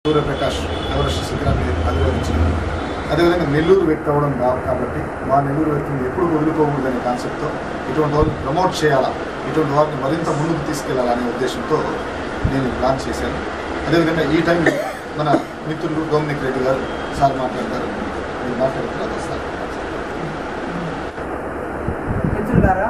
Suryaprakash Everest శిఖరాన్ని అధిరోహించింది అదేవిధంగా నెల్లూరు వ్యక్తి అవ్వడం కా- కాబట్టి మా నెల్లూరు వ్యక్తిని ఎప్పుడు వదులుకోకూడదనే కాన్సెప్ట్తో ఇటువంటి వారిని ప్రమోట్ చేయాలా ఇటువంటి వారిని మరింత ముందుకు తీసుకెళ్లాలనే ఉద్దేశంతో నేను ప్లాన్ చేశాను అదేవిధంగా ఈ టైంలో మన మిత్రులు డొమినిక్ రెడ్డి గారు సార్ మాట్లాడతారు మీరు మాట్లాడిన తర్వాత సార్ మిత్రులారా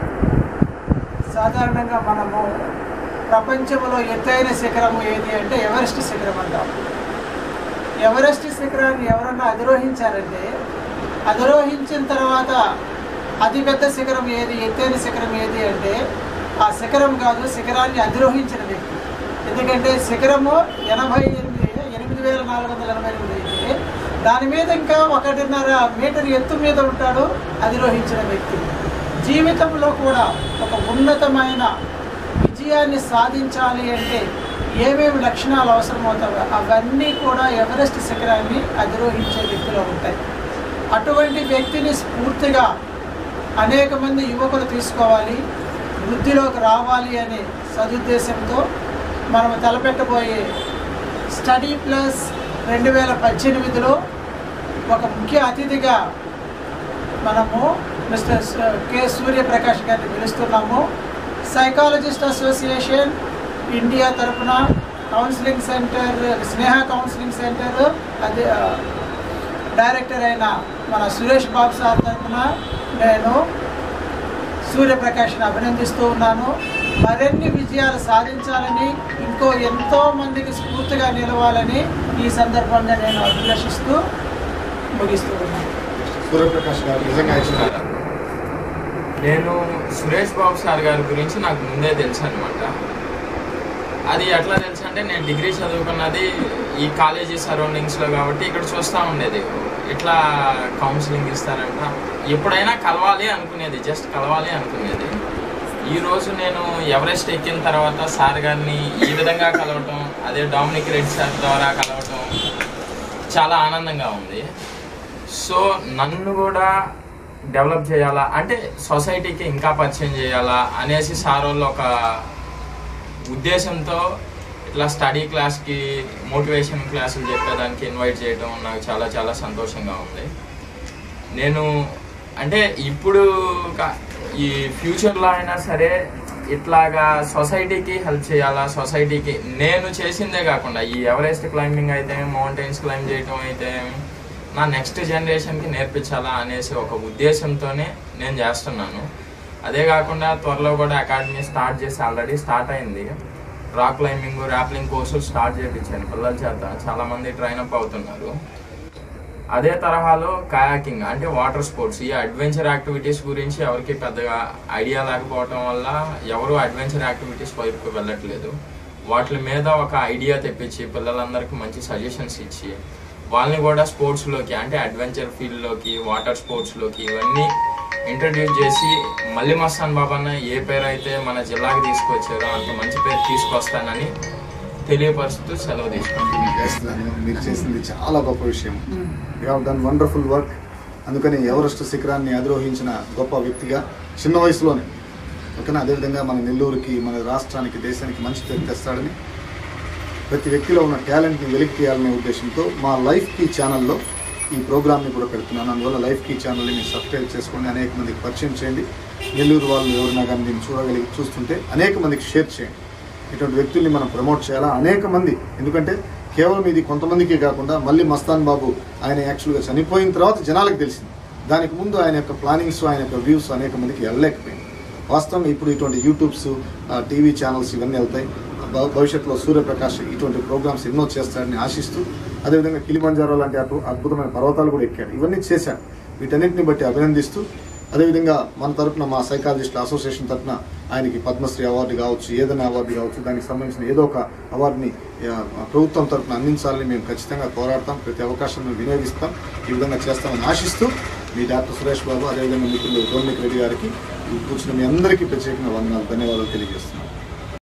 సాధారణంగా మనము ప్రపంచంలో ఎత్తైన శిఖరము ఏది అంటే ఎవరెస్ట్ శిఖరం అంటాం ఎవరెస్ట్ శిఖరాన్ని ఎవరన్నా అధిరోహించారంటే అధిరోహించిన తర్వాత అతిపెద్ద శిఖరం ఏది ఎత్తైన శిఖరం ఏది అంటే ఆ శిఖరం కాదు శిఖరాన్ని అధిరోహించిన వ్యక్తి ఎందుకంటే శిఖరము ఎనభై ఎనిమిది ఎనిమిది వేల నాలుగు వందల ఎనభై ఎనిమిది అయితే దాని మీద ఇంకా ఒకటిన్నర మీటర్ ఎత్తు మీద ఉంటాడు అధిరోహించిన వ్యక్తి జీవితంలో కూడా ఒక ఉన్నతమైన విజయాన్ని సాధించాలి అంటే ఏమేమి లక్షణాలు అవసరమవుతాయో అవన్నీ కూడా ఎవరెస్ట్ శిఖరాన్ని అధిరోహించే వ్యక్తిలో ఉంటాయి అటువంటి వ్యక్తిని స్ఫూర్తిగా అనేక మంది యువకులు తీసుకోవాలి వృద్ధిలోకి రావాలి అనే సదుద్దేశంతో మనం తలపెట్టబోయే స్టడీ ప్లస్ రెండు వేల పద్దెనిమిదిలో ఒక ముఖ్య అతిథిగా మనము మిస్టర్ స- కె సూర్యప్రకాష్ గారిని పిలుస్తున్నాము సైకాలజిస్ట్ అసోసియేషన్ ఇండియా తరపున counselling centre Sneha counselling centre అదే ఆ, డైరెక్టర్ అయిన మన సురేష్ బాబు సార్ తరపున నేను సూర్యప్రకాష్ని అభినందిస్తూ ఉన్నాను మరిన్ని విజయాలు సాధించాలని ఇంకో ఎంతో మందికి స్ఫూర్తిగా నిలవాలని ఈ సందర్భంగా నేను అభిలషిస్తూ ముగిస్తూ ఉన్నాను సూర్యప్రకాష్ గారు నిజంగా యాక్చువల్గా నేను సురేష్ బాబు సార్ గారి గురించి నాకు ముందే తెలుసు అనమాట అది ఎట్లా తెలుసు అంటే నేను డిగ్రీ చదువుకున్నది ఈ కాలేజీ సరౌండింగ్స్లో కాబట్టి ఇక్కడ చూస్తూ ఉండేది ఇట్లా కౌన్సిలింగ్ ఇస్తారంట ఎప్పుడైనా కలవాలి అనుకునేది జస్ట్ కలవాలి అనుకునేది ఈ రోజు నేను ఎవరెస్ట్ ఎక్కిన తర్వాత సార్ గారిని ఈ విధంగా కలవటం అదే డామినిక్ రెడ్డి సార్ ద్వారా కలవటం చాలా ఆనందంగా ఉంది సో నన్ను కూడా డెవలప్ చేయాలా అంటే సొసైటీకి ఇంకా పరిచయం చేయాలా అనేసి సార్ వాళ్ళు ఒక ఉద్దేశంతో ఇట్లా స్టడీ క్లాస్కి మోటివేషన్ క్లాసులు చెప్పేదానికి ఇన్వైట్ చేయడం నాకు చాలా చాలా సంతోషంగా ఉంది నేను అంటే ఇప్పుడు కా- ఈ ఫ్యూచర్లో అయినా సరే ఇట్లాగా సొసైటీకి హెల్ప్ చేయాలా సొసైటీకి నేను చేసిందే కాకుండా ఈ ఎవరెస్ట్ క్లైంబింగ్ అయితే మౌంటైన్స్ క్లైంబ్ చేయటం అయితే నా నెక్స్ట్ జనరేషన్కి నేర్పించాలా అనేసి ఒక ఉద్దేశంతోనే నేను చేస్తున్నాను అదే కాకుండా త్వరలో కూడా అకాడమీ స్టార్ట్ చేసి ఆల్రెడీ స్టార్ట్ అయింది రాక్ క్లైంబింగ్ ర్యాప్లింగ్ కోర్సులు స్టార్ట్ చేయించాను పిల్లల చేత చాలా మంది ట్రైన్ అప్ అవుతున్నారు అదే తరహాలో కయాకింగ్ అంటే వాటర్ స్పోర్ట్స్ ఈ అడ్వెంచర్ యాక్టివిటీస్ గురించి ఎవరికి పెద్దగా ఐడియా లేకపోవటం వల్ల ఎవరు అడ్వెంచర్ యాక్టివిటీస్ వైపుకి వెళ్ళట్లేదు వాటి మీద ఒక ఐడియా తెప్పించి పిల్లలందరికీ మంచి సజెషన్స్ ఇచ్చి వాళ్ళని కూడా స్పోర్ట్స్లోకి అంటే అడ్వెంచర్ ఫీల్డ్లోకి వాటర్ స్పోర్ట్స్లోకి ఇవన్నీ ఇంట్రడ్యూస్ చేసి మళ్ళీ మస్తాన్ బాబన్న ఏ పేరు అయితే మన జిల్లాకి తీసుకొచ్చారో అంత మంచి పేరు తీసుకొస్తానని తెలియపరుస్తూ సెలవు తీసుకుంటాను చేస్తున్నాను మీరు చేసింది చాలా గొప్ప విషయం you have done wonderful work అందుకని ఎవరెస్ట్ శిఖరాన్ని అధిరోహించిన గొప్ప వ్యక్తిగా చిన్న వయసులోనే ఓకేనా అదేవిధంగా మన నెల్లూరుకి మన రాష్ట్రానికి దేశానికి మంచి పేరు తెస్తాడని ప్రతి వ్యక్తిలో ఉన్న టాలెంట్ని వెలికి తీయాలనే ఉద్దేశంతో మా లైఫ్ కీ ఛానల్లో ఈ ప్రోగ్రామ్ని కూడా పెడుతున్నాను అందువల్ల లైఫ్ కీ ఛానల్ని మీరు సబ్స్క్రైబ్ చేసుకోండి అనేక మందికి పరిచయం చేయండి నెల్లూరు వాళ్ళు ఎవరైనా కానీ దీన్ని చూడగలిగి చూస్తుంటే అనేక మందికి షేర్ చేయండి ఇటువంటి వ్యక్తుల్ని మనం ప్రమోట్ చేయాలా అనేక మంది ఎందుకంటే కేవలం ఇది కొంతమందికే కాకుండా మళ్ళీ మస్తాన్ బాబు ఆయన యాక్చువల్గా చనిపోయిన తర్వాత జనాలకు తెలిసింది దానికి ముందు ఆయన యొక్క ప్లానింగ్స్ ఆయన యొక్క వ్యూస్ అనేక మందికి వెళ్ళలేకపోయింది వాస్తవంగా ఇప్పుడు ఇటువంటి యూట్యూబ్స్ టీవీ ఛానల్స్ ఇవన్నీ వెళ్తాయి భ- భవిష్యత్తులో సూర్యప్రకాష్ ఇటువంటి ప్రోగ్రామ్స్ ఎన్నో చేస్తాడని ఆశిస్తూ అదేవిధంగా కిలిమంజారో లాంటి అద్భు- అద్భుతమైన పర్వతాలు కూడా ఎక్కాడు ఇవన్నీ చేశాడు వీటన్నిటిని బట్టి అభినందిస్తూ అదేవిధంగా మన తరపున మా సైకాలజిస్టుల అసోసియేషన్ తరపున ఆయనకి పద్మశ్రీ అవార్డు కావచ్చు ఏదైనా అవార్డు కావచ్చు దానికి సంబంధించిన ఏదో ఒక అవార్డుని ఆ, ప్రభుత్వం తరపున అందించాలని మేము ఖచ్చితంగా పోరాడతాం ప్రతి అవకాశాన్ని వినియోగిస్తాం ఈ విధంగా చేస్తామని ఆశిస్తూ మీ డాక్టర్ సురేష్ బాబు అదేవిధంగా మిత్రులు డొమినిక్ రెడ్డి గారికి ఈ కూర్చున్న మీ అందరికీ ప్రత్యేకంగా వందనాలు ధన్యవాదాలు తెలియజేస్తున్నాను